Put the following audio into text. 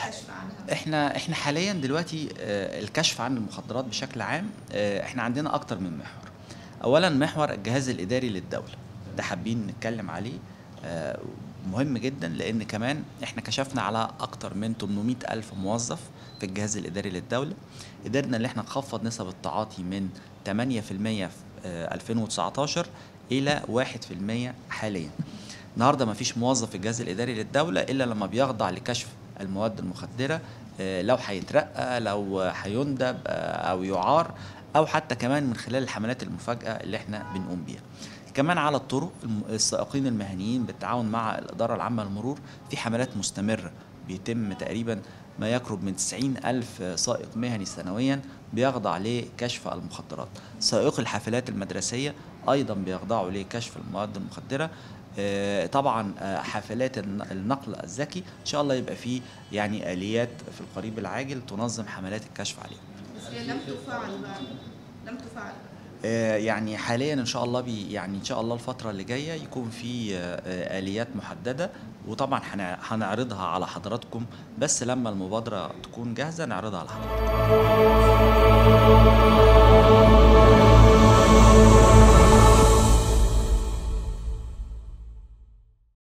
كشف عنها احنا احنا حاليا دلوقتي آه، الكشف عن المخدرات بشكل عام آه، احنا عندنا اكتر من محور اولا محور الجهاز الاداري للدوله ده حابين نتكلم عليه آه، مهم جدا لان كمان احنا كشفنا على اكتر من 800 الف موظف في الجهاز الاداري للدوله قدرنا ان احنا نخفض نسب التعاطي من 8% في آه، 2019 الى 1% حاليا النهارده ما فيش موظف في الجهاز الاداري للدوله الا لما بيخضع لكشف المواد المخدره آه، لو هيترقى لو هيندب آه، او يعار او حتى كمان من خلال الحملات المفاجاه اللي احنا بنقوم بيها كمان على الطرق الم- السائقين المهنيين بالتعاون مع الإدارة العامة للمرور في حملات مستمرة بيتم تقريبا ما يقرب من 90 ألف سائق مهني سنويا بيخضع لكشف المخدرات سائق الحافلات المدرسية أيضا بيخضعوا لكشف المواد المخدرة آه، طبعا آه، حافلات الن- النقل الذكي ان شاء الله يبقى فيه يعني اليات في القريب العاجل تنظم حملات الكشف عليهم بس هي لم تفعل بقى لم تفعل آه، يعني حاليا ان شاء الله بي يعني ان شاء الله الفتره اللي جايه يكون في آه، آه، اليات محدده وطبعا هنع- هنعرضها على حضراتكم بس لما المبادره تكون جاهزه نعرضها على حضراتكم